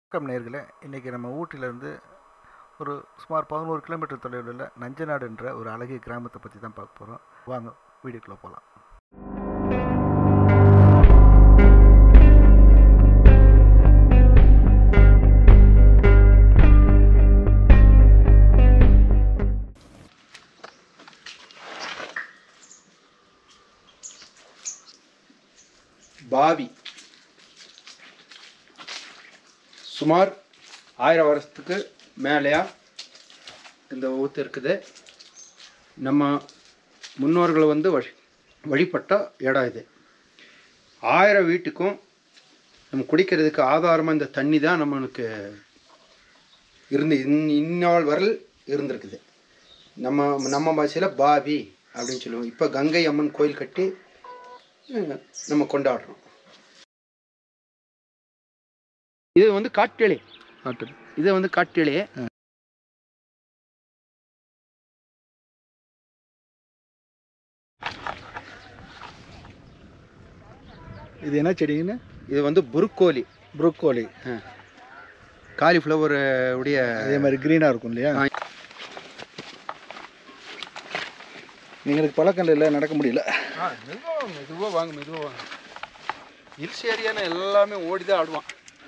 வணக்கம் நேர்களே இன்றைக்கி நம்ம ஊட்டியிலேருந்து ஒரு சுமார் பதினோரு கிலோமீட்டர் தொலைவில் உள்ள நஞ்சநாடுன்ற ஒரு அழகிய கிராமத்தை பற்றி தான் பார்க்க போகிறோம் வாங்க வீடியோக்குள்ளே போகலாம் பாவி சுமார் ஆயிரம் வருஷத்துக்கு மேலேயா இந்த ஊத்து இருக்குது நம்ம முன்னோர்கள் வந்து வழி வழிபட்ட இடம் இது ஆயிரம் வீட்டுக்கும் நம்ம குடிக்கிறதுக்கு ஆதாரமாக இந்த தண்ணி தான் நம்மளுக்கு இருந்து இன் இந்நாள் வரல் இருந்திருக்குது நம்ம நம்ம பாஷையில் பாவி அப்படின்னு சொல்லுவோம் இப்போ கங்கை அம்மன் கோயில் கட்டி அஹ், நம்ம கொண்டாடுறோம் இது வந்து காட்டெளி காட்டு இது வந்து காட்டெளி இது என்ன செடிங்கன்னு இது வந்து புருக்கோலி ப்ரொக்கோலி காலிஃப்ளவர் உடைய அதே மாதிரி க்ரீனாக இருக்கும் இல்லையா ஆ. எங்களுக்கு பழக்கம் இல்லை நடக்க முடியல மெதுவாக மெதுவாக வாங்க மெதுவாக வாங்க ஹில்ஸ் ஏரியானா எல்லாமே ஓடி தான் ஆடுவான்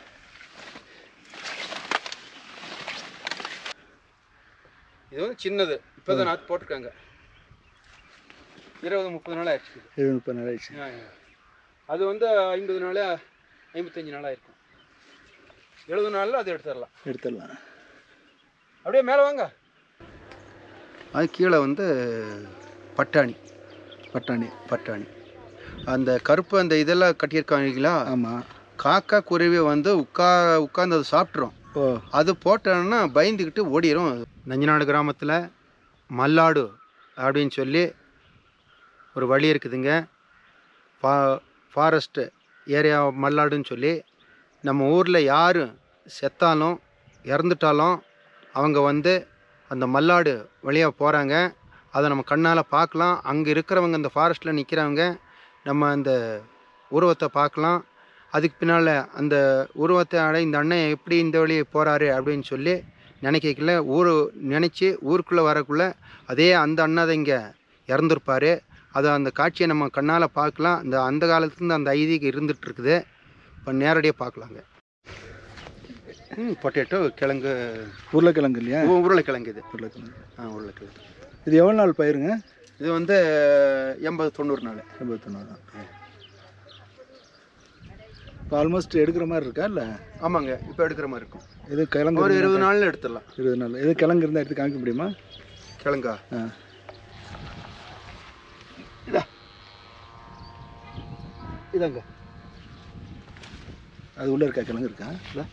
இது வந்து சின்னது இப்போ தான் நாற்று போட்டிருக்காங்க இருபது முப்பது நாள் ஆயிடுச்சு இது. இது முப்பது நாள் ஆயிடுச்சு ஆ, ஆ. அது வந்து ஐம்பது நாள் ஐம்பத்தஞ்சு நாள் ஆயிருக்கும் எழுபது நாளில் அது எடுத்துடலாம் எடுத்துடலாம் அப்படியே மேலே வாங்க அது கீழே வந்து பட்டாணி பட்டாணி பட்டாணி அந்த கருப்பு அந்த இதெல்லாம் கட்டியிருக்காங்களா ஆமாம் காக்கா குருவி வந்து உட்கா உட்காந்து அதை சாப்பிட்ரும் ஓ அது போட்டோன்னா பயந்துக்கிட்டு ஓடிடும் நஞ்சநாடு கிராமத்தில் மல்லாடு அப்படின்னு சொல்லி ஒரு வழி இருக்குதுங்க ஃபா ஃபாரஸ்ட்டு ஏரியா மல்லாடுன்னு சொல்லி நம்ம ஊரில் யார் செத்தாலும் இறந்துட்டாலும் அவங்க வந்து அந்த மல்லாடு வழியாக போகிறாங்க அதை நம்ம கண்ணால் பார்க்கலாம் அங்கே இருக்கிறவங்க அந்த ஃபாரஸ்ட்டில் நிற்கிறவங்க நம்ம அந்த உருவத்தை பார்க்கலாம் அதுக்கு பின்னால் அந்த உருவத்தை அட இந்த அண்ணன் எப்படி இந்த வழியே போகிறாரு அப்படின்னு சொல்லி நினைக்கல ஊர் நினச்சி ஊருக்குள்ளே வரக்குள்ள அதே அந்த அண்ணன் தான் இங்கே இறந்துருப்பார் அதை அந்த காட்சியை நம்ம கண்ணால் பார்க்கலாம் அந்த அந்த காலத்துலேருந்து அந்த ஐதீகம் இருந்துட்டு இருக்குது இப்போ நேரடியாக பார்க்கலாங்க ம் பொட்டேட்டோ கிழங்கு உருளைக்கிழங்கு இல்லையா உ- உருளைக்கிழங்கு இது உருளைக்கிழங்கு ஆ உருளைக்கிழங்கு இது எவ்வளோ நாள் பயிருங்க இது வந்து எண்பது தொண்ணூறு நாள் எண்பத்தொன்று தான் இப்போ ஆல்மோஸ்ட் எடுக்கிற மாதிரி இருக்கா இல்லை ஆமாங்க இப்போ எடுக்கிற மாதிரி இருக்கும் இது கிழங்கு ஒரு இருந்தா- இருபது நாளில் எடுத்துடலாம் இருபது நாள் எது கிழங்கு இருந்தால் எடுத்து காமிக்க முடியுமா கிழங்கா ஆ இதாங்க அது உள்ளே இருக்கா கிழங்கு இருக்கா இல்லை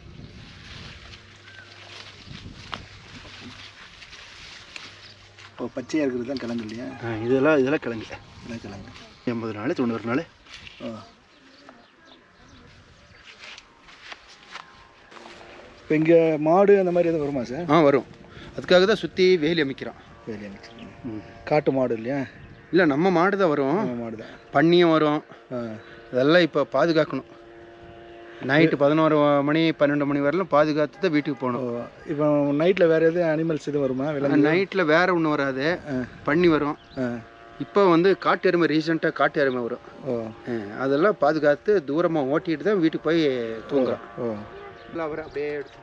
இப்போ பச்சையாக இருக்கிறது தான் கிழங்கு இல்லையா ஆ இதெல்லாம் இதெல்லாம் கிழங்கு இதான் கிழங்கு எண்பது நாள் தொண்ணூறு நாள் ஓ இப்போ இங்கே மாடு அந்த மாதிரி எதுவும் வருமா சார் ஆ வரும் அதுக்காக தான் சுற்றி வேலி அமைக்கிறோம் வேலி அமைச்சிருக்கீங்க காட்டு மாடு இல்லையா இல்லை நம்ம மாடு தான் வரும் நம்ம மாடு தான் பன்னியும் வரும் ஆ இதெல்லாம் இப்போ பாதுகாக்கணும் நைட்டு பதினோரு மணி பன்னெண்டு மணி வரலாம் பாதுகாத்து தான் வீட்டுக்கு ஓ போகணும் இப்போ நைட்டில் வேறு எதுவும் அனிமல்ஸ் எதுவும் வருமா விலங்கு நைட்டில் வேற ஒன்று வராது ஆ. பன்னி வரும் ஆ இப்போ வந்து காட்டு எருமை ரீசெண்டாக காட்டு எருமை வரும் ஓ ஆ, அதெல்லாம் பாதுகாத்து தூரமாக ஓட்டிட்டு தான் வீட்டுக்கு போய் தூங்குறோம் ஓ இல்லை அவரை அப்படியே எடுத்து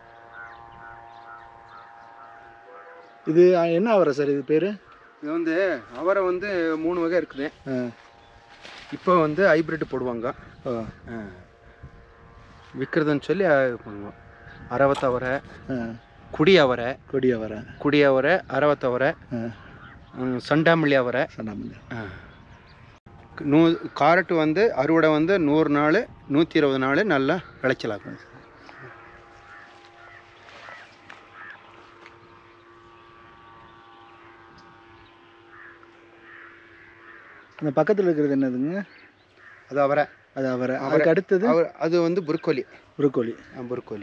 இது ஆ, என்ன அவரை சார் இது பேர் இது வந்து அவரை வந்து மூணு வகை இருக்குது ஆ இப்போ வந்து ஹைப்ரிட் போடுவாங்க ஓ விற்கிறதுன்னு சொல்லி அஹ், பண்ணுவோம் அரவத்தவரை ஆ குடி அவரை கொடி அவரை குடி அவரை அரவத்தவரை ஆ ம், சண்டாமல்லி அவரை சொன்னாமல் நூ காரட்டு வந்து அறுவடை வந்து நூறு நாள் நூற்றி இருபது நாள் நல்லா விளைச்சலாகும் அந்த பக்கத்தில் இருக்கிறது என்னதுங்க அது அவரை அது அவரை அவரை. அதுக்கு அடுத்தது அவர் அது வந்து புருக்கோலி புரோக்கோலி ஆ, புருக்கோலி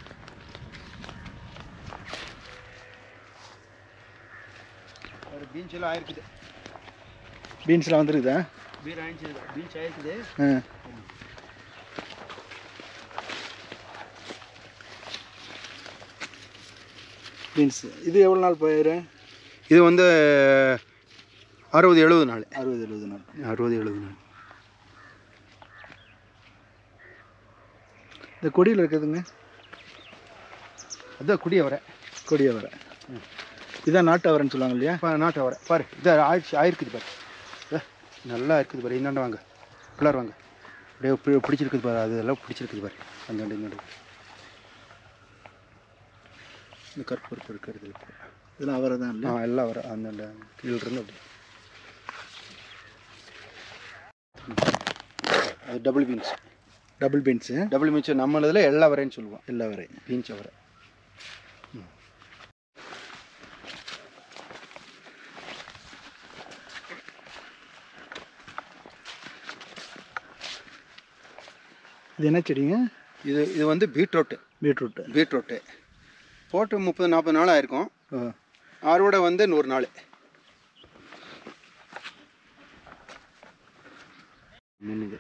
பீன்ஸ் பீன்ஸ்லாம் ஆயிருக்குது பீன்ஸ்லாம் வந்துருக்குதா பீர் ஆயிடுச்சு பீன்ஸ் ஆயிருக்குது ஆ பீன்ஸ் இது எவ்வளோ நாள் பயிர் இது வந்து அறுபது எழுபது நாள் அறுபது எழுபது நாள் அறுபது எழுபது நாள் இந்த கொடியில் இருக்குதுங்க அதான் குடி அவரை கொடி அவரை இதான் நாட்டு அவரைன்னு சொல்லுவாங்க இல்லையா இப்போ நாட்டு அவரை பாரு இது ஆயிடுச்சு ஆயிருக்குது பாரு இதோ, நல்லா இருக்குது பாரு இந்தாண்ட வாங்க பிள்ளார் வாங்க அப்படியே பி- பிடிச்சிருக்குது பாரு அது எல்லாம் பிடிச்சிருக்குது பாரு அந்தாண்டு இந்தாண்டு இந்த கருப்பு கருப்பு இருக்கிறது இதெல்லாம் அவரை தான் ஆ இல்லையா எல்லாம் வர அந்தாண்ட கீழே இருந்து அப்படி அது double beans double beans double beans நம்மளதில் எல்லா வரைன்னு சொல்லுவோம் எல்லா வரை பீன்ஸ் அவரை இது என்ன செடிங்க இது இது வந்து பீட்ரூட்டு பீட்ரூட்டு பீட்ரூட்டு போட்டு முப்பது நாற்பது நாள் ஆயிருக்கும் ஓ அறுவடை வந்து நூறு நாள் மின்னுது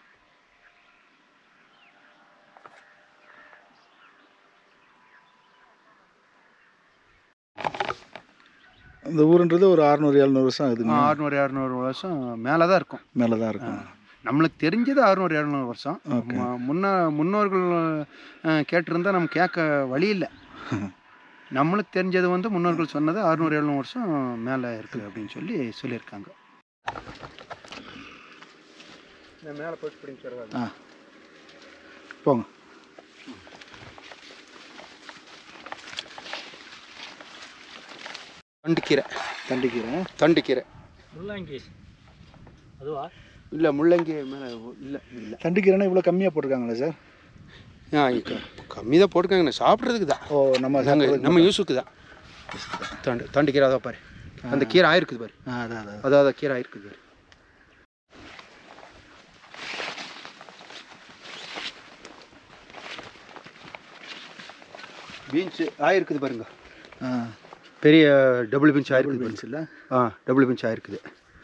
இந்த ஊருன்றது ஒரு அறநூறு எழுநூறு வருஷம் ஆகுதுங்க அறுநூறு இரநூறு வருஷம் மேலே தான் இருக்கும் மேலே தான் இருக்கும் நம்மளுக்கு தெரிஞ்சது அறுநூறு இரநூறு வருஷம் Okay. ம- முன்ன முன்னோர்கள் அஹ், கேட்டிருந்தா நம்ம கேட்க வழி இல்லை நம்மளுக்கு தெரிஞ்சது வந்து முன்னோர்கள் சொன்னது அறுநூறு எழுநூறு வருஷம் மேலே இருக்குது அப்படின்னு சொல்லி சொல்லியிருக்காங்க மேலே போட்டு பிடிங்க ஆ போங்க தண்டுக்கீரை தண்டிக்கிறேன் தண்டுக்கீரை முள்ளங்கி அதுவா இல்லை முள்ளங்கி மேலே இல்லை இல்லை தண்டிக்கிறேன்னா இவ்வளோ கம்மியாக போட்டிருக்காங்களா சார் ஆ கம்மி தான் போட்டுக்காங்க சாப்பிட்றதுக்கு தான் ஓ நம்ம நாங்கள் சாப்பிட்றதுக்கு நம்ம யூஸுக்கு தான் தண்டு தண்டு கீரை அதான் பாரு அந்த கீரை ஆயிருக்குது பாரு ஆ அதான் அதான் அதான் அதான் கீரை ஆயிருக்குது பாரு பீன்ஸ் ஆயிருக்குது பாருங்க ஆ பெரிய டபுள் பீன்ஸ் ஆயிருக்குது பீன்ஸ் இல்லை ஆ டபுள் பீன்ஸ் ஆயிருக்குது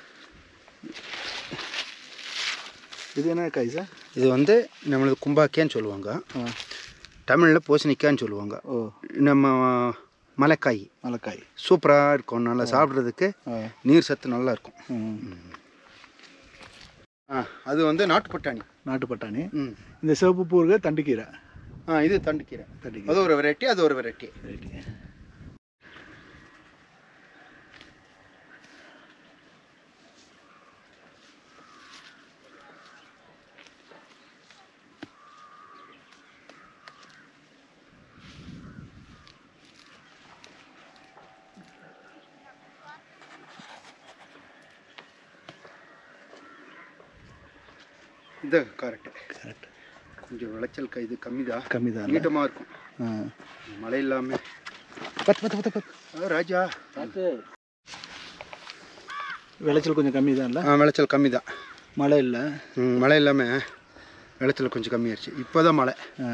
இது என்ன காய் சார் இது வந்து நம்மளுக்கு கும்பாக்கேன்னு சொல்லுவாங்க ஆ தமிழில் பூசணிக்கான்னு சொல்லுவாங்க ஓ நம்ம மலைக்காய் மலைக்காய் சூப்பராக இருக்கும் நல்லா சாப்பிட்றதுக்கு ஆ நீர் சத்து நல்லா இருக்கும் ம் ஆ அது வந்து நாட்டு பட்டாணி நாட்டு பட்டாணி ம் இந்த சிவப்பு பூ இருக்க தண்டிக்கீரை ஆ இது தண்டுக்கீரை தண்டிக்கீரை அது ஒரு வெரைட்டி அது ஒரு வெரைட்டி இது கரெக்டு கரெக்ட் கொஞ்சம் விளைச்சல் க- இது கம்மி தான் கம்மி தான் நீட்டமாக இருக்கும் ஆ மழை இல்லாமல் பத்து பத்து பத்து பத்து ராஜா விளைச்சல் கொஞ்சம் கம்மி தான் இல்லை ஆ விளைச்சல் கம்மி தான் மழை இல்லை மழை இல்லாமல் விளைச்சல் கொஞ்சம் கம்மியாயிருச்சு இப்போ தான் மழை ஆ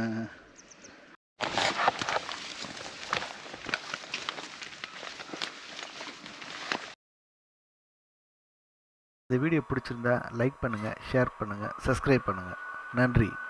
இந்த வீடியோ பிடிச்சிருந்தா லைக் பண்ணுங்கள் ஷேர் பண்ணுங்கள் சப்ஸ்கிரைப் பண்ணுங்கள் நன்றி